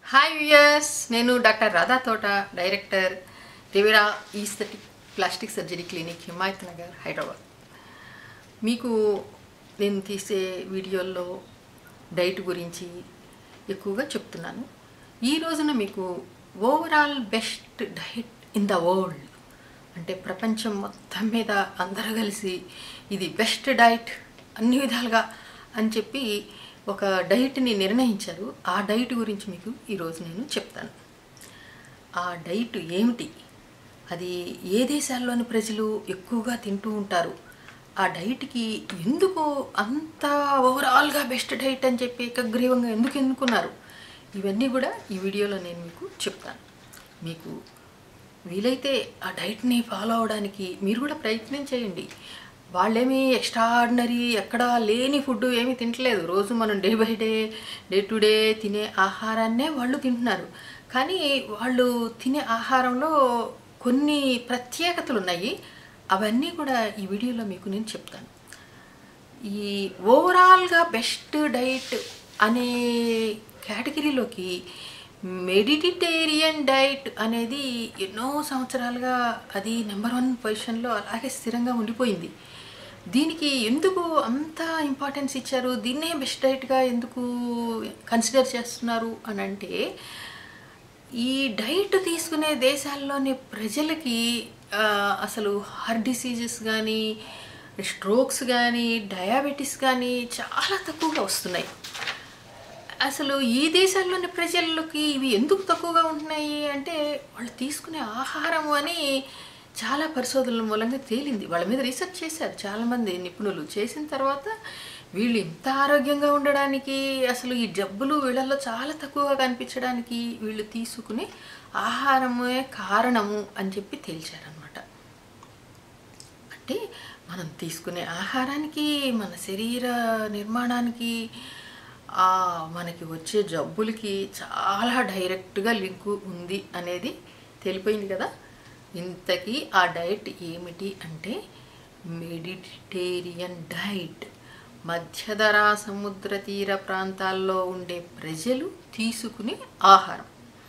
hi viewers నేను doctor Radha Thota director Riviera aesthetic plastic surgery clinic Himayat Nagar Hyderabad మీకు నేను తీసే వీడియోల్లో డైట్ గురించి ఎక్కువగా చెప్తున్నాను ఈ రోజున మీకు overall best diet in the world అంటే ప్రపంచం మొత్తం మీద అందరూ కలిసి ఇది బెస్ట్ డైట్ అన్ని విధాలుగా అని చెప్పి ఒక డైట్ని నిర్ణయించారు ఆ డైట్ గురించి మీకు ఈరోజు నేను చెప్తాను ఆ డైట్ ఏమిటి అది ఏ దేశాల్లోని ప్రజలు ఎక్కువగా తింటూ ఉంటారు ఆ డైట్కి ఎందుకు అంత ఓవరాల్గా బెస్ట్ డైట్ అని చెప్పి ఏకగ్రీవంగా ఎందుకు ఎన్నుకున్నారు ఇవన్నీ కూడా ఈ వీడియోలో నేను మీకు చెప్తాను మీకు వీలైతే ఆ డైట్ని ఫాలో అవడానికి మీరు కూడా ప్రయత్నం చేయండి వాళ్ళేమీ ఎక్స్ట్రాడినరీ ఎక్కడ లేని ఫుడ్ ఏమీ తింటలేదు రోజు మనం day by day day to day తినే ఆహారాన్నే వాళ్ళు తింటున్నారు కానీ వాళ్ళు తినే ఆహారంలో కొన్ని ప్రత్యేకతలు ఉన్నాయి అవన్నీ కూడా ఈ వీడియోలో మీకు నేను చెప్తాను ఈ ఓవరాల్గా బెస్ట్ డైట్ అనే కేటగిరీలోకి మెడిటేరియన్ డైట్ అనేది ఎన్నో సంవత్సరాలుగా అది నెంబర్ వన్ పొజిషన్లో అలాగే స్థిరంగా ఉండిపోయింది దీనికి ఎందుకు అంత ఇంపార్టెన్స్ ఇచ్చారు దీన్నే బెస్ట్ డైట్గా ఎందుకు కన్సిడర్ చేస్తున్నారు అని అంటే ఈ డైట్ తీసుకునే దేశాల్లోని ప్రజలకి ఆ, అసలు హార్ట్ డిసీజెస్ కానీ స్ట్రోక్స్ కానీ డయాబెటీస్ కానీ చాలా తక్కువగా వస్తున్నాయి అసలు ఈ దేశాల్లోని ప్రజలకి ఇవి ఎందుకు తక్కువగా ఉంటున్నాయి అంటే వాళ్ళు తీసుకునే ఆహారం అని చాలా పరిశోధనల మూలంగా తేలింది వాళ్ళ మీద రీసెర్చ్ చేశారు చాలామంది నిపుణులు చేసిన తర్వాత వీళ్ళు ఇంత ఆరోగ్యంగా ఉండడానికి అసలు ఈ జబ్బులు వీళ్ళల్లో చాలా తక్కువగా కనిపించడానికి వీళ్ళు తీసుకునే ఆహారమే కారణము అని చెప్పి తేల్చారనమాట అంటే మనం తీసుకునే ఆహారానికి మన శరీర నిర్మాణానికి ఆ మనకి వచ్చే జబ్బులకి చాలా డైరెక్ట్గా లింకు ఉంది అనేది తెలిపోయింది కదా ఇంతకీ ఆ డైట్ ఏమిటి అంటే మెడిటేరియన్ డైట్ మధ్యధరా సముద్ర తీర ప్రాంతాల్లో ఉండే ప్రజలు తీసుకునే ఆహారం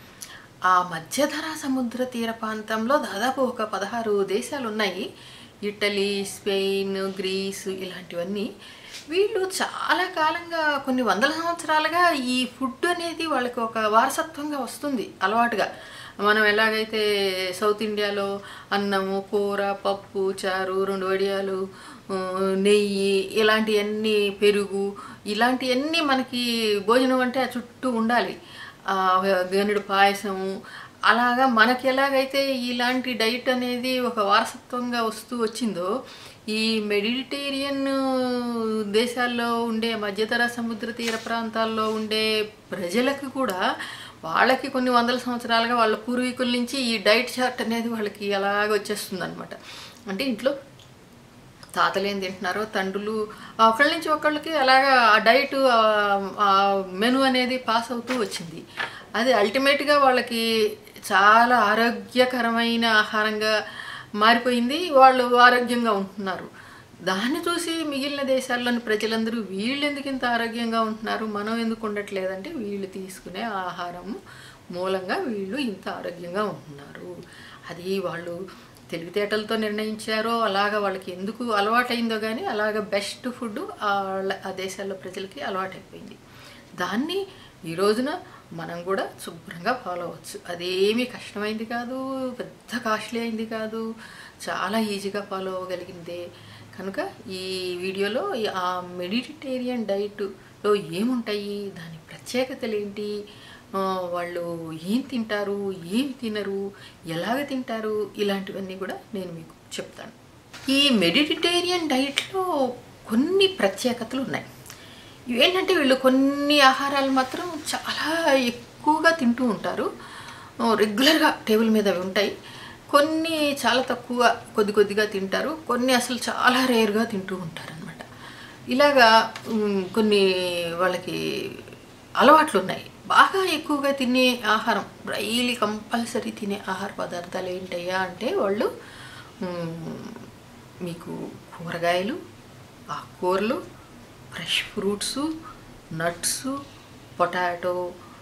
ఆ మధ్యధరా సముద్ర తీర ప్రాంతంలో దాదాపు ఒక పదహారు దేశాలు ఉన్నాయి ఇటలీ స్పెయిన్ గ్రీస్ ఇలాంటివన్నీ వీళ్ళు చాలా కాలంగా కొన్ని వందల సంవత్సరాలుగా ఈ ఫుడ్ అనేది వాళ్ళకి ఒక వారసత్వంగా వస్తుంది అలవాటుగా మనం ఎలాగైతే సౌత్ ఇండియాలో అన్నము కూర పప్పు చారు రెండు వడియాలు ఆ, నెయ్యి ఇలాంటివన్నీ పెరుగు ఇలాంటివన్నీ మనకి భోజనం అంటే ఆ చుట్టూ ఉండాలి ఆ, గనుడు పాయసము అలాగా మనకి ఎలాగైతే ఇలాంటి డైట్ అనేది ఒక వారసత్వంగా వస్తూ వచ్చిందో ఈ మెడిటేరియన్ దేశాల్లో ఉండే మధ్యతర సముద్ర తీర ప్రాంతాల్లో ఉండే ప్రజలకు కూడా వాళ్ళకి కొన్ని వందల సంవత్సరాలుగా వాళ్ళ పూర్వీకుల నుంచి ఈ డైట్ చార్ట్ అనేది వాళ్ళకి అలాగ వచ్చేస్తుంది అనమాట అంటే ఇంట్లో తాతలు ఏం తింటున్నారో తండ్రులు ఆ ఒకళ్ళ నుంచి ఒకళ్ళకి అలాగా ఆ డైట్ ఆ మెను అనేది పాస్ అవుతూ వచ్చింది అది అల్టిమేట్గా వాళ్ళకి చాలా ఆరోగ్యకరమైన ఆహారంగా మారిపోయింది వాళ్ళు ఆరోగ్యంగా ఉంటున్నారు దాన్ని చూసి మిగిలిన దేశాల్లోని ప్రజలందరూ వీళ్ళు ఎందుకు ఇంత ఆరోగ్యంగా ఉంటున్నారు మనం ఎందుకు ఉండట్లేదంటే వీళ్ళు తీసుకునే ఆహారం మూలంగా వీళ్ళు ఇంత ఆరోగ్యంగా ఉంటున్నారు అది వాళ్ళు తెలివితేటలతో నిర్ణయించారో అలాగ వాళ్ళకి ఎందుకు అలవాటైందో కానీ అలాగ బెస్ట్ ఫుడ్ ఆ దేశాల్లో ప్రజలకి అలవాటైపోయింది దాన్ని ఈ రోజున మనం కూడా శుభ్రంగా ఫాలో అవ్వచ్చు అదేమీ కష్టమైంది కాదు పెద్ద కాస్ట్లీ అయింది కాదు చాలా ఈజీగా ఫాలో అవ్వగలిగిందే కనుక ఈ వీడియోలో ఈ ఆ మెడిటేరియన్ డైట్లో ఏముంటాయి దాని ప్రత్యేకతలు ఏంటి ఆ, వాళ్ళు ఏం తింటారు ఏమి తినరు ఎలాగ తింటారు ఇలాంటివన్నీ కూడా నేను మీకు చెప్తాను ఈ మెడిటేరియన్ డైట్లో కొన్ని ప్రత్యేకతలు ఉన్నాయి ఏంటంటే వీళ్ళు కొన్ని ఆహారాలు మాత్రం చాలా ఎక్కువగా తింటూ ఉంటారు ఆ, రెగ్యులర్గా టేబుల్ మీద అవి ఉంటాయి కొన్ని చాలా తక్కువ కొద్ది కొద్దిగా తింటారు కొన్ని అసలు చాలా రేర్గా తింటూ ఉంటారు అనమాట ఇలాగా ఉమ్, కొన్ని వాళ్ళకి అలవాట్లు ఉన్నాయి బాగా ఎక్కువగా తినే ఆహారం డైలీ కంపల్సరీ తినే ఆహార పదార్థాలు ఏంటయ్యా అంటే వాళ్ళు ఉమ్, మీకు కూరగాయలు ఆకుకూరలు ఫ్రెష్ ఫ్రూట్స్ నట్స్ పొటాటో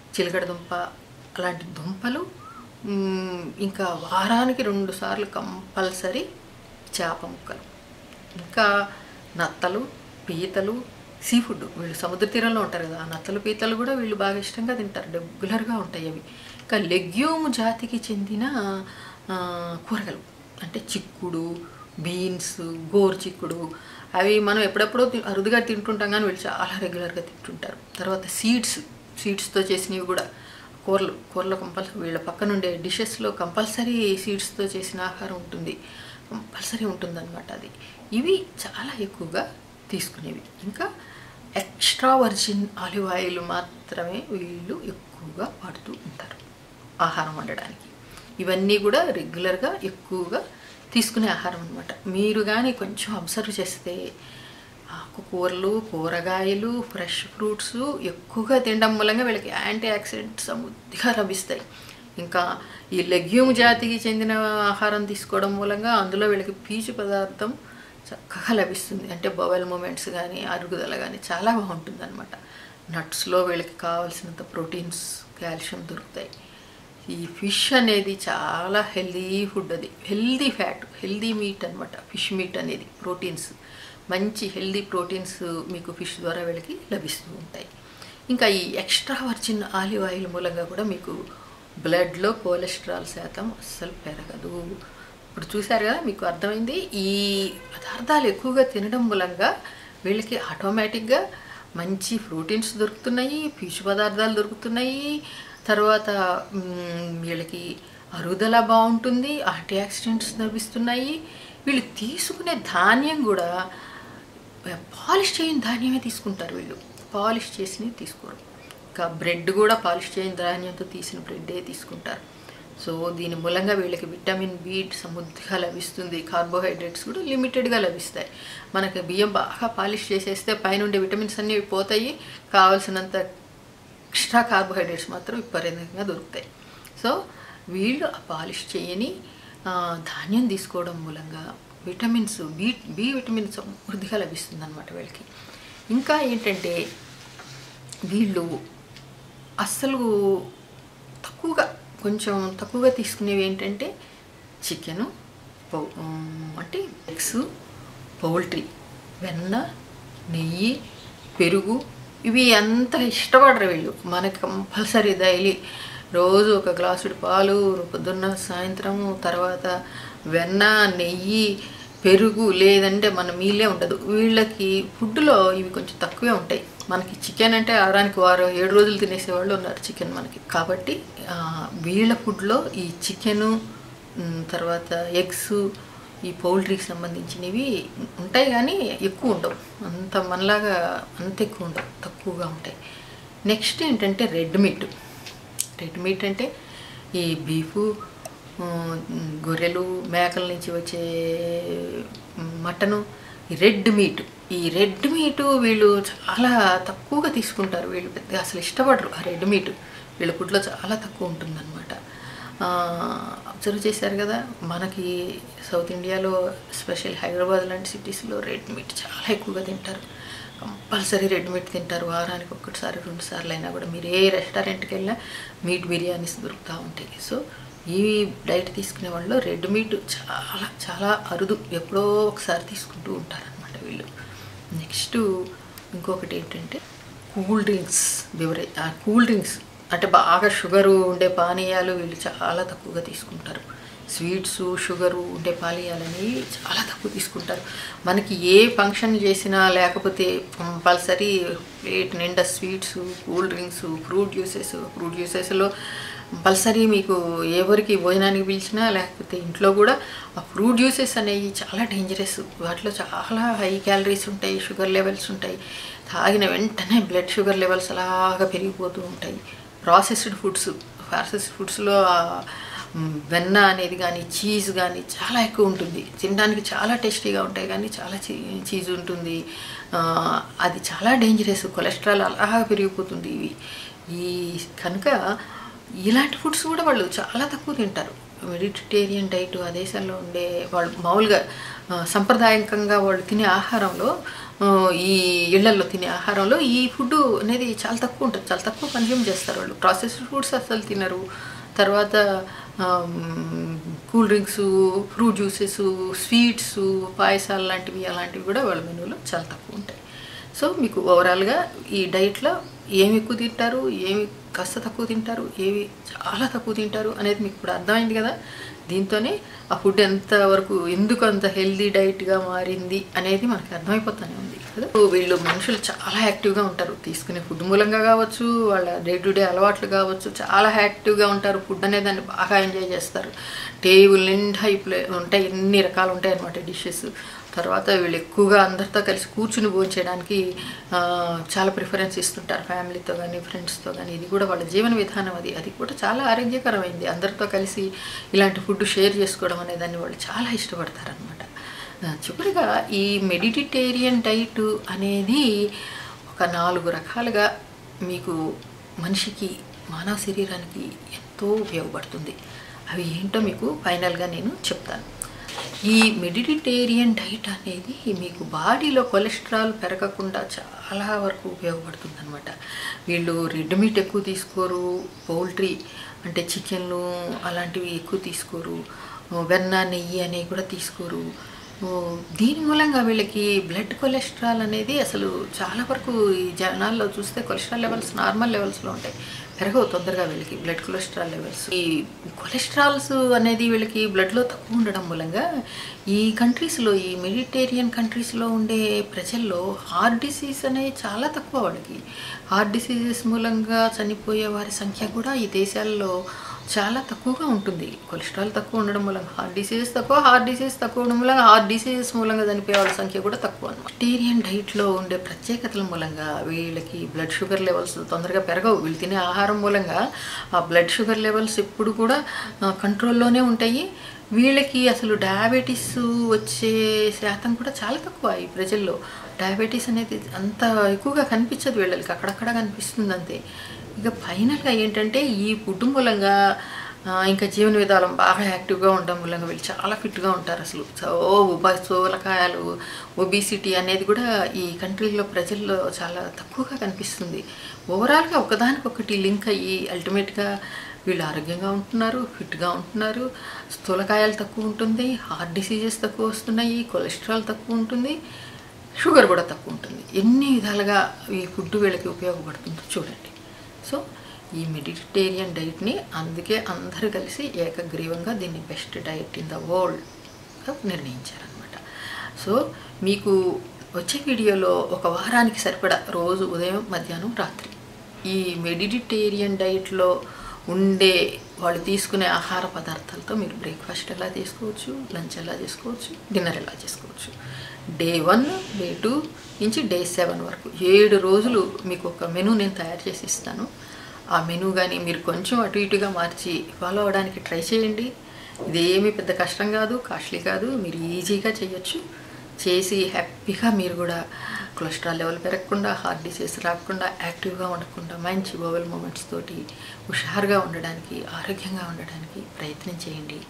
చిలకడ దుంప అలాంటి దుంపలు మ్, ఇంకా వారానికి రెండు సార్లు కంపల్సరీ చేప ముక్కలు ఇంకా నత్తలు పీతలు సీ ఫుడ్ వీళ్ళు సముద్ర తీరంలో ఉంటారు కదా ఆ నత్తలు పీతలు కూడా వీళ్ళు బాగా ఇష్టంగా తింటారు రెగ్యులర్గా ఉంటాయి అవి ఇంకా లెగ్యూమ్ జాతికి చెందిన ఆ, కూరగాయలు అంటే చిక్కుడు బీన్స్ గోరు చిక్కుడు అవి మనం ఎప్పుడెప్పుడో తి- అరుదుగా తింటుంటాం కానీ వీళ్ళు చాలా రెగ్యులర్గా తింటుంటారు తర్వాత సీడ్స్ సీడ్స్తో చేసినవి కూడా కూరలు కూరలో కంపల్సరీ వీళ్ళ పక్కన ఉండే డిషెస్లో కంపల్సరీ సీడ్స్తో చేసిన ఆహారం ఉంటుంది కంపల్సరీ ఉంటుందన్నమాట అది ఇవి చాలా ఎక్కువగా తీసుకునేవి ఇంకా ఎక్స్ట్రా వర్జిన్ ఆలివ్ ఆయిల్ మాత్రమే వీళ్ళు ఎక్కువగా వాడుతూ ఉంటారు ఆహారం వండడానికి ఇవన్నీ కూడా రెగ్యులర్గా ఎక్కువగా తీసుకునే ఆహారం అనమాట మీరు కానీ కొంచెం అబ్జర్వ్ చేస్తే ఆకుకూరలు కూరగాయలు ఫ్రెష్ ఫ్రూట్స్ ఎక్కువగా తినడం మూలంగా వీళ్ళకి యాంటీ ఆక్సిడెంట్స్ సమృద్ధిగా లభిస్తాయి ఇంకా ఈ లెగ్యూమ్ జాతికి చెందిన ఆహారం తీసుకోవడం మూలంగా అందులో వీళ్ళకి పీచు పదార్థం చక్కగా లభిస్తుంది అంటే బవెల్ మూమెంట్స్ కానీ అరుగుదల కానీ చాలా బాగుంటుంది అనమాట నట్స్లో వీళ్ళకి కావాల్సినంత ప్రోటీన్స్ కాల్షియం దొరుకుతాయి ఈ ఫిష్ అనేది చాలా హెల్దీ ఫుడ్ అది హెల్దీ ఫ్యాట్ హెల్దీ మీట్ అనమాట ఫిష్ మీట్ అనేది ప్రోటీన్స్ మంచి హెల్దీ ప్రోటీన్స్ మీకు ఫిష్ ద్వారా వీళ్ళకి లభిస్తూ ఉంటాయి ఇంకా ఈ ఎక్స్ట్రా వర్జిన్ ఆలివ్ ఆయిల్ మూలంగా కూడా మీకు బ్లడ్లో కొలెస్ట్రాల్ శాతం అస్సలు పెరగదు ఇప్పుడు చూశారు కదా మీకు అర్థమైంది ఈ పదార్థాలు ఎక్కువగా తినడం మూలంగా వీళ్ళకి ఆటోమేటిక్గా మంచి ప్రోటీన్స్ దొరుకుతున్నాయి పీచు పదార్థాలు దొరుకుతున్నాయి తర్వాత మ్, వీళ్ళకి అరుగుదల బాగుంటుంది యాంటీ ఆక్సిడెంట్స్ లభిస్తున్నాయి వీళ్ళు తీసుకునే ధాన్యం కూడా పాలిష్ చేయని ధాన్యమే తీసుకుంటారు వీళ్ళు పాలిష్ చేసినవి తీసుకోరు ఇంకా బ్రెడ్ కూడా పాలిష్ చేయని ధాన్యంతో తీసిన బ్రెడ్డే తీసుకుంటారు సో దీని మూలంగా వీళ్ళకి విటమిన్ బి సమృద్ధిగా లభిస్తుంది కార్బోహైడ్రేట్స్ కూడా లిమిటెడ్గా లభిస్తాయి మనకి బియ్యం బాగా పాలిష్ చేసేస్తే పైనుండే విటమిన్స్ అన్నీ పోతాయి కావాల్సినంత ఎక్స్ట్రా కార్బోహైడ్రేట్స్ మాత్రం విపరీతంగా దొరుకుతాయి సో వీళ్ళు ఆ పాలిష్ చేయని ఆ, ధాన్యం తీసుకోవడం మూలంగా విటమిన్స్ బి బి విటమిన్ సమృద్ధిగా లభిస్తుంది అనమాట వీళ్ళకి ఇంకా ఏంటంటే వీళ్ళు అస్సలు తక్కువగా కొంచెం తక్కువగా తీసుకునేవి ఏంటంటే చికెను పౌ ఉమ్, అంటే ఎగ్స్ పౌల్ట్రీ వెన్న నెయ్యి పెరుగు ఇవి అంత ఇష్టపడరు వీళ్ళు మనకి కంపల్సరీ డైలీ రోజు ఒక గ్లాసుడు పాలు పొద్దున్న సాయంత్రము తర్వాత వెన్న నెయ్యి పెరుగు లేదంటే మన మీలే ఉండదు వీళ్ళకి ఫుడ్లో ఇవి కొంచెం తక్కువే ఉంటాయి మనకి చికెన్ అంటే వారానికి వారం ఏడు రోజులు తినేసే వాళ్ళు ఉన్నారు చికెన్ మనకి కాబట్టి ఆ, వీళ్ళ ఫుడ్లో ఈ చికెను ఉమ్, తర్వాత ఎగ్స్ ఈ పౌల్ట్రీకి సంబంధించినవి ఉంటాయి కానీ ఎక్కువ ఉండవు అంత మనలాగా అంత ఎక్కువ ఉండవు తక్కువగా ఉంటాయి నెక్స్ట్ ఏంటంటే రెడ్ మీట్ రెడ్ మీట్ అంటే ఈ బీఫు ఆ, గొర్రెలు మేకల నుంచి వచ్చే మటను ఈ రెడ్ మీట్ ఈ రెడ్ మీటు వీళ్ళు చాలా తక్కువగా తీసుకుంటారు వీళ్ళు పెద్దగా అసలు ఇష్టపడరు ఆ రెడ్ మీట్ వీళ్ళ ఫుడ్లో చాలా తక్కువ ఉంటుందన్నమాట అబ్జర్వ్ చేశారు కదా మనకి సౌత్ ఇండియాలో స్పెషల్ హైదరాబాద్ లాంటి సిటీస్లో రెడ్ మీట్ చాలా ఎక్కువగా తింటారు కంపల్సరీ రెడ్ మీట్ తింటారు వారానికి ఒక్కటిసారి రెండు సార్లు అయినా కూడా మీరు ఏ రెస్టారెంట్కి వెళ్ళినా మీట్ బిర్యానీస్ దొరుకుతూ ఉంటాయి సో ఈ డైట్ తీసుకునే వాళ్ళు రెడ్ మీట్ చాలా చాలా అరుదు ఎప్పుడో ఒకసారి తీసుకుంటూ ఉంటారనమాట వీళ్ళు నెక్స్ట్ ఇంకొకటి ఏంటంటే cool drinks beverage cool drinks అంటే బాగా షుగరు ఉండే పానీయాలు వీళ్ళు చాలా తక్కువగా తీసుకుంటారు స్వీట్స్ షుగరు ఉండే పానీయాలని చాలా తక్కువ తీసుకుంటారు మనకి ఏ ఫంక్షన్ చేసినా లేకపోతే కంపల్సరీ ప్లేట్ నిండా sweets cool drinks fruit juices fruit జ్యూసెస్లో కంపల్సరీ మీకు ఎవరికి భోజనానికి పిలిచినా లేకపోతే ఇంట్లో కూడా ఆ ఫ్రూట్ జ్యూసెస్ అనేవి చాలా డేంజరస్ వాటిలో చాలా హై క్యాలరీస్ ఉంటాయి షుగర్ లెవెల్స్ ఉంటాయి తాగిన వెంటనే బ్లడ్ షుగర్ లెవెల్స్ అలాగా పెరిగిపోతూ ఉంటాయి ప్రాసెస్డ్ ఫుడ్స్ ప్రాసెస్డ్ ఫుడ్స్లో వెన్న అనేది కానీ చీజ్ కానీ చాలా ఎక్కువ ఉంటుంది తినడానికి చాలా టేస్టీగా ఉంటాయి కానీ చాలా చీ చీజ్ ఉంటుంది ఆ, అది చాలా డేంజరస్ కొలెస్ట్రాల్ అలాగా పెరిగిపోతుంది ఇవి ఈ కనుక ఇలాంటి ఫుడ్స్ కూడా వాళ్ళు చాలా తక్కువ తింటారు మెడిటేరియన్ డైట్ ఆ దేశాల్లో ఉండే వాళ్ళు మామూలుగా ఆ, సంప్రదాయకంగా వాళ్ళు తినే ఆహారంలో ఆ, ఈ ఇళ్లలో తినే ఆహారంలో ఈ ఫుడ్ అనేది చాలా తక్కువ ఉంటుంది చాలా తక్కువ కన్జ్యూమ్ చేస్తారు వాళ్ళు ప్రాసెస్డ్ ఫుడ్స్ అసలు తినరు తర్వాత cool drinks fruit juices sweets పాయసాలు లాంటివి అలాంటివి కూడా వాళ్ళ మెనూలో చాలా తక్కువ ఉంటాయి సో మీకు ఓవరాల్గా ఈ డైట్లో ఏమి ఎక్కువ తింటారు ఏమి కాస్త తక్కువ తింటారు ఏవి చాలా తక్కువ తింటారు అనేది మీకు ఇప్పుడు అర్థమైంది కదా దీంతోనే ఆ ఫుడ్ ఎంత వరకు ఎందుకు అంత హెల్దీ డైట్గా మారింది అనేది మనకి అర్థమైపోతూనే ఉంది కదా సో వీళ్ళు మనుషులు చాలా యాక్టివ్గా ఉంటారు తీసుకునే ఫుడ్ మూలంగా కావచ్చు వాళ్ళ డే టు డే అలవాట్లు కావచ్చు చాలా యాక్టివ్గా ఉంటారు ఫుడ్ అనే దాన్ని బాగా ఎంజాయ్ చేస్తారు టేబుల్ నిండా ఇప్పుడే ఉంటాయి ఎన్ని రకాలు ఉంటాయి అనమాట డిషెస్ తర్వాత వీళ్ళు ఎక్కువగా అందరితో కలిసి కూర్చుని భోంచేయడానికి ఆ, చాలా ప్రిఫరెన్స్ ఇస్తుంటారు ఫ్యామిలీతో కానీ ఫ్రెండ్స్తో కానీ ఇది కూడా వాళ్ళ జీవన విధానం అది అది కూడా చాలా ఆరోగ్యకరమైంది అందరితో కలిసి ఇలాంటి ఫుడ్ షేర్ చేసుకోవడం అనే దాన్ని వాళ్ళు చాలా ఇష్టపడతారనమాట చివరిగా ఈ మెడిటేరియన్ డైట్ అనేది ఒక నాలుగు రకాలుగా మీకు మనిషికి మానవ శరీరానికి ఎంతో ఉపయోగపడుతుంది అవి ఏంటో మీకు ఫైనల్గా నేను చెప్తాను ఈ మెడిటేరియన్ డైట్ అనేది మీకు బాడీలో కొలెస్ట్రాల్ పెరగకుండా చాలా వరకు ఉపయోగపడుతుంది అనమాట వీళ్ళు రెడ్ మీట్ ఎక్కువ తీసుకోరు పౌల్ట్రీ అంటే చికెన్లు అలాంటివి ఎక్కువ తీసుకోరు వెన్న నెయ్యి అనేవి కూడా తీసుకోరు ఓ, దీని మూలంగా వీళ్ళకి బ్లడ్ కొలెస్ట్రాల్ అనేది అసలు చాలా వరకు ఈ జనాల్లో చూస్తే కొలెస్ట్రాల్ లెవెల్స్ నార్మల్ లెవెల్స్లో ఉంటాయి పెరగవు తొందరగా వీళ్ళకి బ్లడ్ కొలెస్ట్రాల్ లెవెల్స్ ఈ కొలెస్ట్రాల్స్ అనేది వీళ్ళకి బ్లడ్లో తక్కువ ఉండడం మూలంగా ఈ కంట్రీస్లో ఈ మెడిటేరియన్ కంట్రీస్లో ఉండే ప్రజల్లో హార్ట్ డిసీజ్ అనేది చాలా తక్కువ వాళ్ళకి హార్ట్ డిసీజెస్ మూలంగా చనిపోయే వారి సంఖ్య కూడా ఈ దేశాల్లో చాలా తక్కువగా ఉంటుంది కొలెస్ట్రాల్ తక్కువ ఉండడం మూలంగా హార్ట్ డిసీజెస్ తక్కువ హార్ట్ డిసీజ్ తక్కువ ఉండడం మూలంగా హార్ట్ డిసీజెస్ మూలంగా చనిపోయే వాళ్ళ సంఖ్య కూడా తక్కువ అనమాట వెజిటేరియన్ డైట్లో ఉండే ప్రత్యేకతల మూలంగా వీళ్ళకి బ్లడ్ షుగర్ లెవెల్స్ తొందరగా పెరగవు వీళ్ళు తినే ఆహారం మూలంగా ఆ బ్లడ్ షుగర్ లెవెల్స్ ఎప్పుడు కూడా కంట్రోల్లోనే ఉంటాయి వీళ్ళకి అసలు డయాబెటీస్ వచ్చే శాతం కూడా చాలా తక్కువ ఈ ప్రజల్లో డయాబెటీస్ అనేది అంత ఎక్కువగా కనిపించదు వీళ్ళకి అక్కడక్కడ కనిపిస్తుంది అంతే ఇక ఫైనల్గా ఏంటంటే ఈ ఫుడ్ మూలంగా ఆ, ఇంకా జీవన విధానం బాగా యాక్టివ్గా ఉండడం మూలంగా వీళ్ళు చాలా ఫిట్గా ఉంటారు అసలు సో ఉబ సోలకాయాలు ఒబిసిటీ అనేది కూడా ఈ కంట్రీలో ప్రజల్లో చాలా తక్కువగా కనిపిస్తుంది ఓవరాల్గా ఒకదానికొకటి లింక్ అయ్యి అల్టిమేట్గా వీళ్ళు ఆరోగ్యంగా ఉంటున్నారు ఫిట్గా ఉంటున్నారు స్థూలకాయాలు తక్కువ ఉంటుంది హార్ట్ డిసీజెస్ తక్కువ వస్తున్నాయి కొలెస్ట్రాల్ తక్కువ ఉంటుంది షుగర్ కూడా తక్కువ ఉంటుంది ఎన్ని విధాలుగా ఈ ఫుడ్ వీళ్ళకి ఉపయోగపడుతుందో చూడండి సో ఈ మెడిటేరియన్ డైట్ని అందుకే అందరూ కలిసి ఏకగ్రీవంగా దీన్ని బెస్ట్ డైట్ ఇన్ ద వరల్డ్గా నిర్ణయించారనమాట సో మీకు వచ్చే వీడియోలో ఒక వారానికి సరిపడా రోజు ఉదయం మధ్యాహ్నం రాత్రి ఈ మెడిటేరియన్ డైట్లో ఉండే వాళ్ళు తీసుకునే ఆహార పదార్థాలతో మీరు బ్రేక్ఫాస్ట్ ఎలా చేసుకోవచ్చు లంచ్ ఎలా చేసుకోవచ్చు డిన్నర్ ఎలా చేసుకోవచ్చు డే వన్ డే టూ నుంచి డే సెవెన్ వరకు ఏడు రోజులు మీకు ఒక మెనూ నేను తయారు చేసి ఇస్తాను ఆ మెనూ కానీ మీరు కొంచెం అటు ఇటుగా మార్చి ఫాలో అవడానికి ట్రై చేయండి ఇదేమీ పెద్ద కష్టం కాదు కాస్ట్లీ కాదు మీరు ఈజీగా చేయొచ్చు చేసి హ్యాపీగా మీరు కూడా కొలెస్ట్రాల్ లెవెల్ పెరగకుండా హార్ట్ డిసీజ్ రాకుండా యాక్టివ్గా ఉండకుండా మంచి ఓవెల్ మూమెంట్స్ తోటి హుషారుగా ఉండడానికి ఆరోగ్యంగా ఉండడానికి ప్రయత్నం చేయండి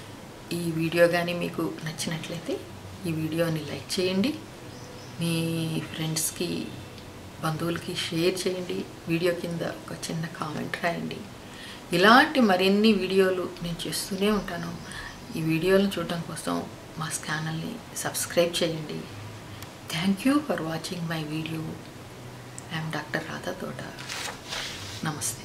ఈ వీడియో కానీ మీకు నచ్చినట్లయితే ఈ వీడియోని లైక్ చేయండి మీ ఫ్రెండ్స్కి బంధువులకి షేర్ చేయండి వీడియో కింద ఒక చిన్న కామెంట్ రాయండి ఇలాంటి మరిన్ని వీడియోలు నేను చేస్తూనే ఉంటాను ఈ వీడియోలను చూడడం కోసం మా ఛానల్ని సబ్స్క్రైబ్ చేయండి thank you for watching my video I'm doctor Radha Thota నమస్తే